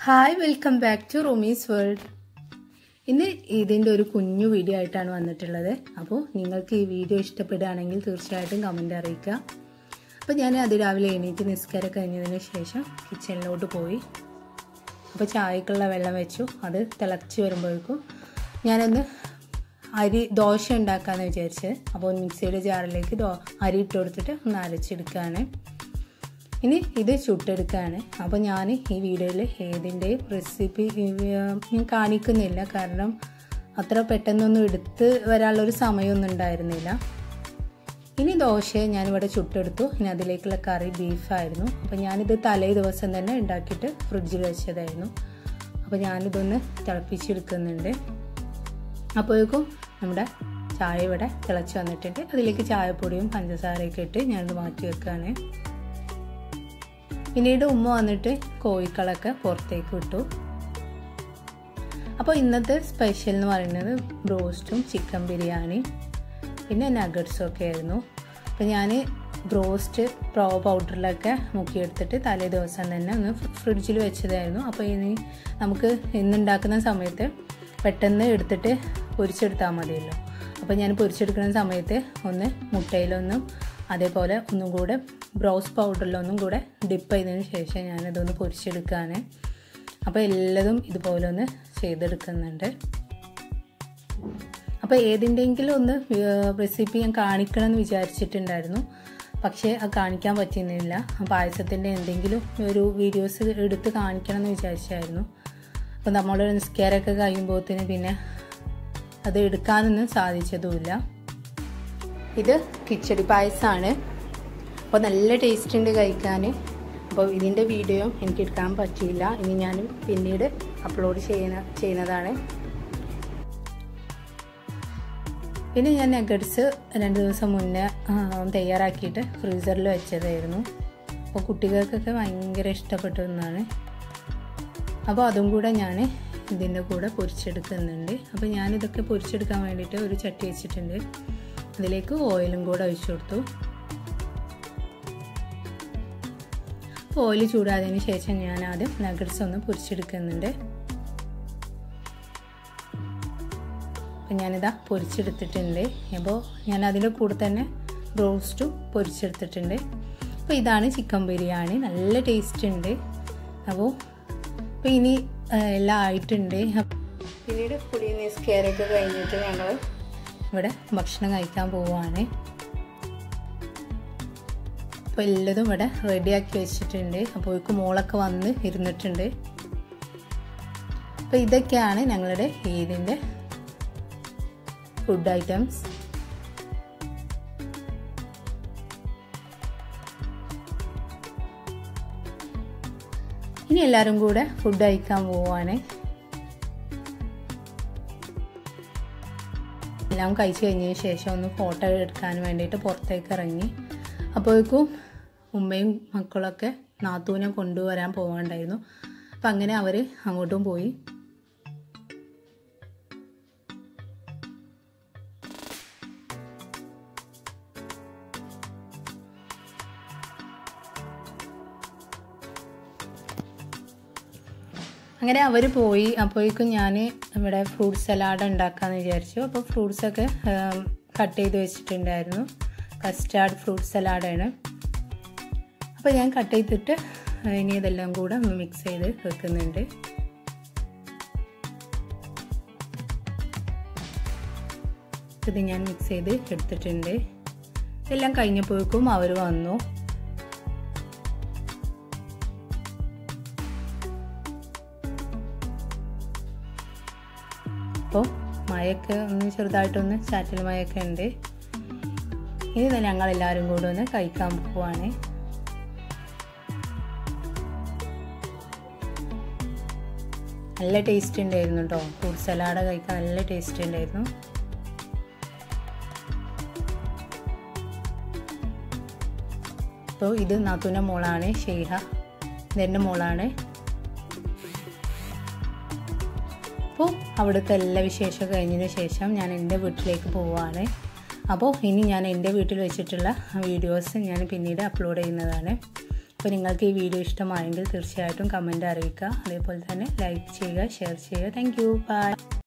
hi welcome back to Roomies World ഇന്ന് ഇതിൻ്റെ ഒരു കുഞ്ഞു വീഡിയോ ആയിട്ടാണ് വന്നിട്ടുള്ളത് അപ്പോൾ നിങ്ങൾക്ക് ഈ വീഡിയോ ഇഷ്ടപ്പെടുകയാണെങ്കിൽ തീർച്ചയായിട്ടും കമൻ്റ് അറിയിക്കുക അപ്പോൾ ഞാൻ അത് രാവിലെ എണീറ്റ് നിസ്കാരം കഴിഞ്ഞതിന് ശേഷം കിച്ചണിലോട്ട് പോയി അപ്പോൾ ചായക്കുള്ള വെള്ളം വെച്ചു അത് തിളച്ച് വരുമ്പോഴേക്കും ഞാനൊന്ന് അരി ദോശ ഉണ്ടാക്കാമെന്ന് വിചാരിച്ചത് അപ്പോൾ മിക്സിയുടെ ജാറിലേക്ക് ദോ അരി ഇട്ട് കൊടുത്തിട്ട് ഒന്ന് അരച്ചെടുക്കുകയാണ് ഇനി ഇത് ചുട്ടെടുക്കുകയാണ് അപ്പോൾ ഞാൻ ഈ വീഡിയോയിൽ ഏതിൻ്റെയും റെസിപ്പി ഞാൻ കാണിക്കുന്നില്ല കാരണം അത്ര പെട്ടെന്നൊന്നും എടുത്ത് വരാനുള്ളൊരു സമയമൊന്നും ഉണ്ടായിരുന്നില്ല ഇനി ദോശ ഞാനിവിടെ ചുട്ടെടുത്തു ഇനി അതിലേക്കുള്ള കറി ബീഫായിരുന്നു അപ്പോൾ ഞാനിത് തലേ ദിവസം തന്നെ ഉണ്ടാക്കിയിട്ട് ഫ്രിഡ്ജിൽ വെച്ചതായിരുന്നു അപ്പോൾ ഞാനിതൊന്ന് തിളപ്പിച്ചെടുക്കുന്നുണ്ട് അപ്പോഴേക്കും നമ്മുടെ ചായ ഇവിടെ തിളച്ച് വന്നിട്ടുണ്ട് അതിലേക്ക് ചായപ്പൊടിയും പഞ്ചസാരയൊക്കെ ഇട്ട് ഞാനത് മാറ്റി വെക്കുകയാണ് പിന്നീട് ഉമ്മ വന്നിട്ട് കോഴിക്കളൊക്കെ പുറത്തേക്ക് വിട്ടു അപ്പോൾ ഇന്നത്തെ സ്പെഷ്യൽ എന്ന് പറയുന്നത് ബ്രോസ്റ്റും ചിക്കൻ ബിരിയാണി പിന്നെ നഗറ്റ്സും ഒക്കെ ആയിരുന്നു അപ്പോൾ ഞാൻ ബ്രോസ്റ്റ് പ്രോ പൗഡറിലൊക്കെ മുക്കിയെടുത്തിട്ട് തലേ ദിവസം തന്നെ ഒന്ന് ഫ്രിഡ്ജിൽ വെച്ചതായിരുന്നു അപ്പോൾ ഇനി നമുക്ക് ഇന്നുണ്ടാക്കുന്ന സമയത്ത് പെട്ടെന്ന് എടുത്തിട്ട് പൊരിച്ചെടുത്താൽ മതിയല്ലോ അപ്പോൾ ഞാൻ പൊരിച്ചെടുക്കുന്ന സമയത്ത് ഒന്ന് മുട്ടയിലൊന്നും അതേപോലെ ഒന്നും കൂടെ ബ്രൗസ് പൗഡറിലൊന്നും കൂടെ ഡിപ്പ് ചെയ്തതിന് ശേഷം ഞാനതൊന്ന് പൊരിച്ചെടുക്കുകയാണ് അപ്പോൾ എല്ലാതും ഇതുപോലെ ഒന്ന് ചെയ്തെടുക്കുന്നുണ്ട് അപ്പോൾ ഏതിൻ്റെങ്കിലും ഒന്ന് റെസിപ്പി ഞാൻ കാണിക്കണം എന്ന് വിചാരിച്ചിട്ടുണ്ടായിരുന്നു പക്ഷേ അത് കാണിക്കാൻ പറ്റുന്നില്ല പായസത്തിൻ്റെ എന്തെങ്കിലും ഒരു വീഡിയോസ് എടുത്ത് കാണിക്കണം എന്ന് വിചാരിച്ചായിരുന്നു അപ്പോൾ നമ്മൾ നിസ്കാരമൊക്കെ കഴിയുമ്പോഴത്തേന് പിന്നെ അത് എടുക്കാനൊന്നും സാധിച്ചതുമില്ല ഇത് കിച്ചടി പായസമാണ് അപ്പോൾ നല്ല ടേസ്റ്റ് ഉണ്ട് കഴിക്കാൻ അപ്പോൾ ഇതിൻ്റെ വീഡിയോ എനിക്ക് എടുക്കാൻ പറ്റിയില്ല ഇനി ഞാൻ പിന്നീട് അപ്ലോഡ് ചെയ്യുന്ന ചെയ്യുന്നതാണ് പിന്നെ ഞാൻ നഗറ്റ്സ് രണ്ട് ദിവസം മുന്നേ തയ്യാറാക്കിയിട്ട് ഫ്രീസറിൽ വെച്ചതായിരുന്നു അപ്പോൾ കുട്ടികൾക്കൊക്കെ ഭയങ്കര ഇഷ്ടപ്പെട്ടു എന്നാണ് അപ്പോൾ അതും കൂടെ ഞാൻ ഇതിൻ്റെ കൂടെ പൊരിച്ചെടുക്കുന്നുണ്ട് അപ്പോൾ ഞാനിതൊക്കെ പൊരിച്ചെടുക്കാൻ വേണ്ടിയിട്ട് ഒരു ചട്ടി വെച്ചിട്ടുണ്ട് അതിലേക്ക് ഓയിലും കൂടെ ഒഴിച്ചു കൊടുത്തു ഓയിൽ ചൂടാതിന് ശേഷം ഞാൻ ആദ്യം നഗറ്റ്സ് ഒന്ന് പൊരിച്ചെടുക്കുന്നുണ്ട് അപ്പം ഞാനിതാ പൊരിച്ചെടുത്തിട്ടുണ്ട് അപ്പോൾ ഞാൻ അതിൻ്റെ കൂടെ തന്നെ റോസ്റ്റും പൊരിച്ചെടുത്തിട്ടുണ്ട് അപ്പോൾ ഇതാണ് ചിക്കൻ ബിരിയാണി നല്ല ടേസ്റ്റ് ഉണ്ട് അപ്പോൾ അപ്പോൾ ഇനി എല്ലാം ആയിട്ടുണ്ട് പിന്നീട് പുളി നിസ്കാരമൊക്കെ കഴിഞ്ഞിട്ട് ഞങ്ങൾ ഇവിടെ ഭക്ഷണം കഴിക്കാൻ പോവുകയാണ് അപ്പോൾ എല്ലതും ഇവിടെ റെഡിയാക്കി വെച്ചിട്ടുണ്ട് അപ്പോഴേക്കും മോളൊക്കെ വന്ന് ഇരുന്നിട്ടുണ്ട് അപ്പോൾ ഇതൊക്കെയാണ് ഞങ്ങളുടെ ഈദിൻ്റെ ഫുഡ് ഐറ്റംസ് ഇനി എല്ലാവരും കൂടെ ഫുഡ് കഴിക്കാൻ പോവുകയാണ് എല്ലാം കഴിച്ചു കഴിഞ്ഞതിന് ശേഷം ഒന്ന് ഫോട്ടോ എടുക്കാൻ വേണ്ടിയിട്ട് പുറത്തേക്ക് ഇറങ്ങി അപ്പോഴേക്കും ഉമ്മയും മക്കളൊക്കെ നാത്തൂനെ കൊണ്ടുവരാൻ പോകാണ്ടായിരുന്നു അപ്പം അങ്ങനെ അവർ അങ്ങോട്ടും പോയി അങ്ങനെ അവർ പോയി അപ്പോഴേക്കും ഞാൻ ഇവിടെ ഫ്രൂട്ട് സലാഡ് ഉണ്ടാക്കാമെന്ന് വിചാരിച്ചു അപ്പോൾ ഫ്രൂട്ട്സൊക്കെ കട്ട് ചെയ്ത് വെച്ചിട്ടുണ്ടായിരുന്നു കസ്റ്റാർഡ് ഫ്രൂട്ട് സലാഡാണ് അപ്പോൾ ഞാൻ കട്ട് ചെയ്തിട്ട് ഇനി ഇതെല്ലാം കൂടെ മിക്സ് ചെയ്ത് വെക്കുന്നുണ്ട് ഇത് ഞാൻ മിക്സ് ചെയ്ത് എടുത്തിട്ടുണ്ട് ഇതെല്ലാം കഴിഞ്ഞപ്പോഴേക്കും അവർ വന്നു അപ്പോൾ മഴയൊക്കെ ഒന്ന് ചെറുതായിട്ടൊന്ന് ചാറ്റൽ മഴയൊക്കെ ഉണ്ട് ഇനി ഞങ്ങൾ എല്ലാവരും കൂടെ ഒന്ന് കഴിക്കാൻ പോവാണ് നല്ല ടേസ്റ്റ് ഉണ്ടായിരുന്നു കേട്ടോ ഫ്രൂട്ട് സലാഡ് കഴിക്കാൻ നല്ല ടേസ്റ്റ് ഉണ്ടായിരുന്നു അപ്പോൾ ഇത് നാത്തൂൻ്റെ മോളാണ് ഷെയ്ഹ ഇതെൻ്റെ മോളാണ് അപ്പോൾ അവിടുത്തെ എല്ലാ വിശേഷം കഴിഞ്ഞതിന് ശേഷം ഞാൻ എൻ്റെ വീട്ടിലേക്ക് പോവുകയാണ് അപ്പോൾ ഇനി ഞാൻ എൻ്റെ വീട്ടിൽ വെച്ചിട്ടുള്ള വീഡിയോസ് ഞാൻ പിന്നീട് അപ്ലോഡ് ചെയ്യുന്നതാണ് അപ്പോൾ നിങ്ങൾക്ക് ഈ വീഡിയോ ഇഷ്ടമായെങ്കിൽ തീർച്ചയായിട്ടും കമൻറ്റ് അറിയിക്കുക അതേപോലെ തന്നെ ലൈക്ക് ചെയ്യുക ഷെയർ ചെയ്യുക താങ്ക് യു ബൈ